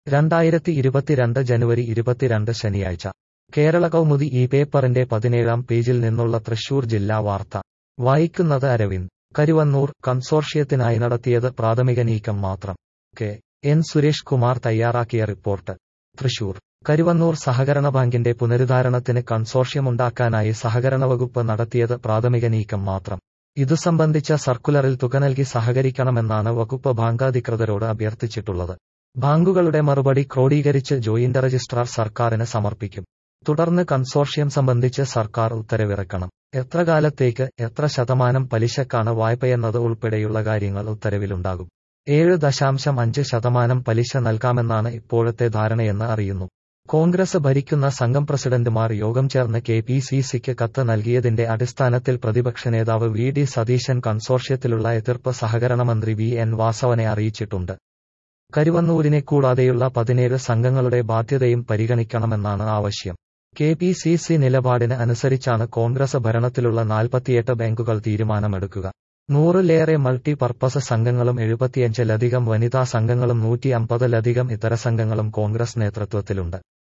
രണ്ടായിരത്തി ഇരുപത്തിരണ്ട് ജനുവരി ഇരുപത്തിരണ്ട് ശനിയാഴ്ച കേരള കൗമുദി ഈ പേപ്പറിന്റെ പതിനേഴാം പേജിൽ നിന്നുള്ള തൃശൂർ ജില്ലാ വാർത്ത വായിക്കുന്നത് അരവിന്ദ് കരുവന്നൂർ കൺസോർഷ്യത്തിനായി നടത്തിയത് പ്രാഥമിക നീക്കം മാത്രം കെ എൻ സുരേഷ് കുമാർ തയ്യാറാക്കിയ റിപ്പോർട്ട് തൃശൂർ കരുവന്നൂർ സഹകരണ ബാങ്കിന്റെ പുനരുദ്ധാരണത്തിന് കൺസോർഷ്യമുണ്ടാക്കാനായി സഹകരണ വകുപ്പ് നടത്തിയത് പ്രാഥമിക നീക്കം മാത്രം ഇതു സംബന്ധിച്ച സർക്കുലറിൽ തുക നൽകി സഹകരിക്കണമെന്നാണ് വകുപ്പ് ബാങ്കാധികൃതരോട് അഭ്യർത്ഥിച്ചിട്ടുള്ളത് ബാങ്കുകളുടെ മറുപടി ക്രോഡീകരിച്ച് ജോയിന്റ് രജിസ്ട്രാർ സർക്കാരിന് സമർപ്പിക്കും തുടർന്ന് കൺസോർഷ്യം സംബന്ധിച്ച് സർക്കാർ ഉത്തരവിറക്കണം എത്ര കാലത്തേക്ക് എത്ര ശതമാനം പലിശക്കാണ് വായ്പയെന്നത് ഉൾപ്പെടെയുള്ള കാര്യങ്ങൾ ഉത്തരവിലുണ്ടാകും ഏഴ് ദശാംശം അഞ്ച് ശതമാനം പലിശ നൽകാമെന്നാണ് ഇപ്പോഴത്തെ ധാരണയെന്ന് അറിയുന്നു കോൺഗ്രസ് ഭരിക്കുന്ന സംഘം പ്രസിഡന്റുമാർ യോഗം ചേർന്ന് കെ പി സി സിക്ക് കത്ത് നൽകിയതിന്റെ അടിസ്ഥാനത്തിൽ പ്രതിപക്ഷ നേതാവ് വി ഡി സതീശൻ കൺസോർഷ്യത്തിലുള്ള എതിർപ്പ് സഹകരണ മന്ത്രി വി എൻ വാസവനെ അറിയിച്ചിട്ടുണ്ട് കരുവന്നൂരിനെ കൂടാതെയുള്ള പതിനേഴ് സംഘങ്ങളുടെ ബാധ്യതയും പരിഗണിക്കണമെന്നാണ് ആവശ്യം കെ പി സി സി നിലപാടിന് അനുസരിച്ചാണ് കോൺഗ്രസ് ഭരണത്തിലുള്ള നാൽപ്പത്തിയെട്ട് ബാങ്കുകൾ തീരുമാനമെടുക്കുക നൂറിലേറെ മൾട്ടി പർപ്പസ് സംഘങ്ങളും എഴുപത്തിയഞ്ചിലധികം വനിതാ സംഘങ്ങളും നൂറ്റി അമ്പതിലധികം ഇതര സംഘങ്ങളും കോൺഗ്രസ് നേതൃത്വത്തിലുണ്ട്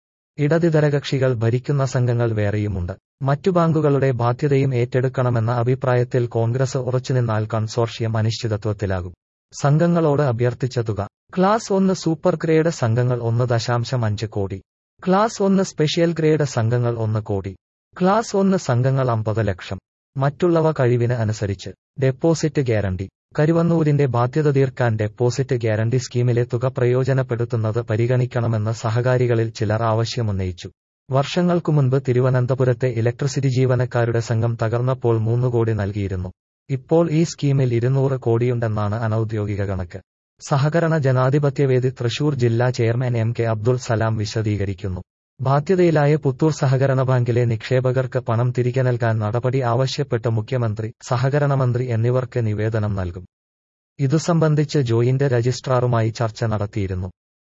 ഇടതിതര കക്ഷികൾ ഭരിക്കുന്ന സംഘങ്ങൾ വേറെയുമുണ്ട് മറ്റു ബാങ്കുകളുടെ ബാധ്യതയും ഏറ്റെടുക്കണമെന്ന അഭിപ്രായത്തിൽ കോൺഗ്രസ് ഉറച്ചുനിന്നാൽ കൺസോർഷ്യം അനിശ്ചിതത്വത്തിലാകും സംഘങ്ങളോട് അഭ്യർത്ഥിച്ച തുക ക്ലാസ് ഒന്ന് സൂപ്പർ ഗ്രേഡ് സംഘങ്ങൾ ഒന്ന് ദശാംശം അഞ്ച് കോടി ക്ലാസ് ഒന്ന് സ്പെഷ്യൽ ഗ്രേഡ് സംഘങ്ങൾ ഒന്ന് കോടി ക്ലാസ് ഒന്ന് സംഘങ്ങൾ അമ്പത് ലക്ഷം മറ്റുള്ളവ കഴിവിന് അനുസരിച്ച് ഡെപ്പോസിറ്റ് ഗ്യാരണ്ടി കരുവന്നൂരിന്റെ ബാധ്യത തീർക്കാൻ ഡെപ്പോസിറ്റ് ഗ്യാരണ്ടി സ്കീമിലെ തുക പ്രയോജനപ്പെടുത്തുന്നത് പരിഗണിക്കണമെന്ന് സഹകാരികളിൽ ചിലർ ആവശ്യമുന്നയിച്ചു വർഷങ്ങൾക്കു മുൻപ് തിരുവനന്തപുരത്തെ ഇലക്ട്രിസിറ്റി ജീവനക്കാരുടെ സംഘം തകർന്നപ്പോൾ മൂന്ന് കോടി നൽകിയിരുന്നു ഇപ്പോൾ ഈ സ്കീമിൽ ഇരുന്നൂറ് കോടിയുണ്ടെന്നാണ് അനൌദ്യോഗിക കണക്ക് സഹകരണ ജനാധിപത്യവേദി തൃശൂർ ജില്ലാ chairman M K Abdul Salam വിശദീകരിക്കുന്നു ബാധ്യതയിലായ പുത്തൂർ സഹകരണ ബാങ്കിലെ നിക്ഷേപകർക്ക് പണം തിരികെ നൽകാൻ നടപടി ആവശ്യപ്പെട്ട് മുഖ്യമന്ത്രി സഹകരണ മന്ത്രി എന്നിവർക്ക് നിവേദനം നൽകും ഇതു സംബന്ധിച്ച് ജോയിന്റ് രജിസ്ട്രാറുമായി ചർച്ച നടത്തിയിരുന്നു